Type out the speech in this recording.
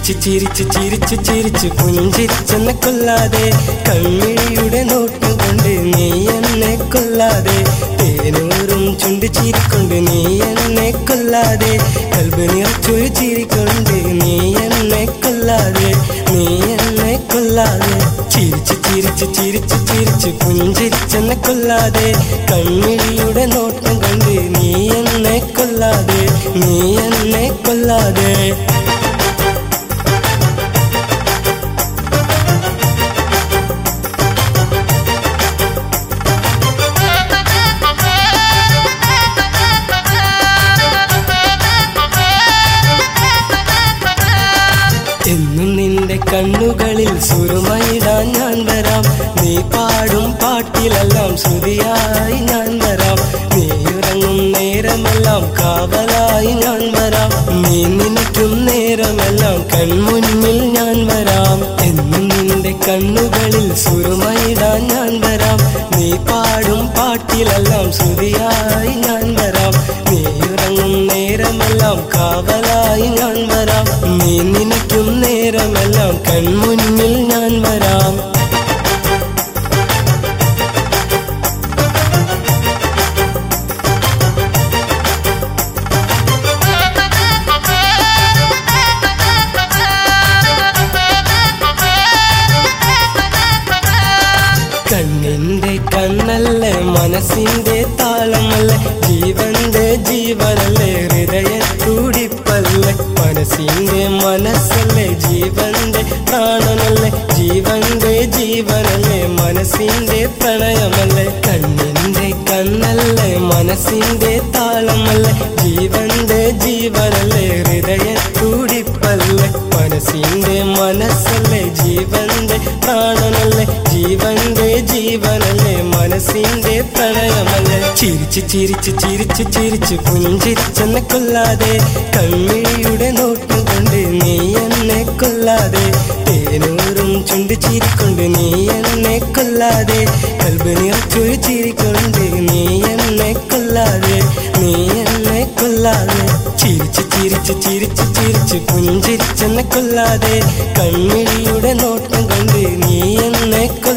ചിരിച്ച് ചിരിച്ച് ചിരിച്ച് ചിരിച്ച് പുഞ്ചിരിച്ചെന്നെ കൊല്ലാതെ കൺമിഴിയുടെ നോട്ടം കൊണ്ട് നീ എന്നെ കൊല്ലാതെ തേനൂറും ചുണ്ട് ചിരിക്കൊണ്ട് നീ എന്നെ കൊല്ലാതെ കൽബ് നിറച്ചൊരു ചിരിക്കൊണ്ട് നീ എന്നെ കൊല്ലാതെ നീ എന്നെ കൊല്ലാതെ ചിരിച്ച് ചിരിച്ച് ചിരിച്ച് ചിരിച്ച് പുഞ്ചിരിച്ചെന്നെ കൊല്ലാതെ കൺമിഴിയുടെ നോട്ടം കൊണ്ട് നീ എന്നെ കൊല്ലാതെ നീ എന്നെ കൊല്ലാതെ എന്നും നിന്റെ കണ്ണുകളിൽ സുറുമയിടാൻ ഞാൻ വരാം നീ പാടും പാട്ടിലെല്ലാം ശ്രുതിയായി ഞാൻ വരാം നീ ഉറങ്ങും നേരമെല്ലാം കാവലായി ഞാൻ വരാം നീ നിനയ്ക്കും നേരമെല്ലാം കൺമുന്നിൽ ഞാൻ വരാം എന്നും നിന്റെ കണ്ണുകളിൽ സുറുമയിടാൻ ഞാൻ വരാം നീ പാടും പാട്ടിലെല്ലാം ശ്രുതിയായി ഞാൻ വരാം നീ ഉറങ്ങും നേരമെല്ലാം കാവലായി ഞാൻ വരാം നീ നിനയ്ക്കും നേരമെല്ലാം കൺമുന്നിൽ ഞാൻ വരാം കണ്ണിന്റെ കണ്ണല്ലേ മനസ്സിന്റെ താളമല്ലേ ജീവന്റെ ജീവനല്ലേ ഹൃദയ തുടിപ്പല്ലേ മനസ്സിന്റെ മനസ്സല്ലേ ജീവന്റെ പ്രാണനല്ലേ ജീവന്റെ ജീവനല്ലേ മനസ്സിന്റെ പ്രണയമല്ലേ കണ്ണിന്റെ കണ്ണല്ലേ മനസ്സിന്റെ താളമല്ലേ ജീവന്റെ ജീവനല്ലേ ഹൃദയ തുടിപ്പല്ലേ മനസ്സിന്റെ മനസ്സല്ലേ ജീവന്റെ പ്രാണനല്ലേ ജീവന്റെ ജീവനല്ലേ മനസ്സിന്റെ പ്രണയമല്ലേ ചിരിച്ച് ചിരിച്ച് ചിരിച്ച് ചിരിച്ച് പുഞ്ചിരിച്ചെന്നെ കൊല്ലാതെ കൺമിഴിയുടെ നോട്ടം കൊണ്ട് നീ എന്നെ കൊല്ലാതെ തേനൂറും ചുണ്ട് ചിരിക്കൊണ്ട് നീ എന്നെ കൊല്ലാതെ കൽബ് നിറച്ചൊരു ചിരിക്കൊണ്ട് നീ എന്നെ കൊല്ലാതെ നീ എന്നെ കൊല്ലാതെ ചിരിച്ച് ചിരിച്ച് ചിരിച്ച് ചിരിച്ച് പുഞ്ചിരിച്ചെന്നെ കൊല്ലാതെ കൺമിഴിയുടെ നോട്ടം കൊണ്ട് നീ എന്നെ കൊല്ലാതെ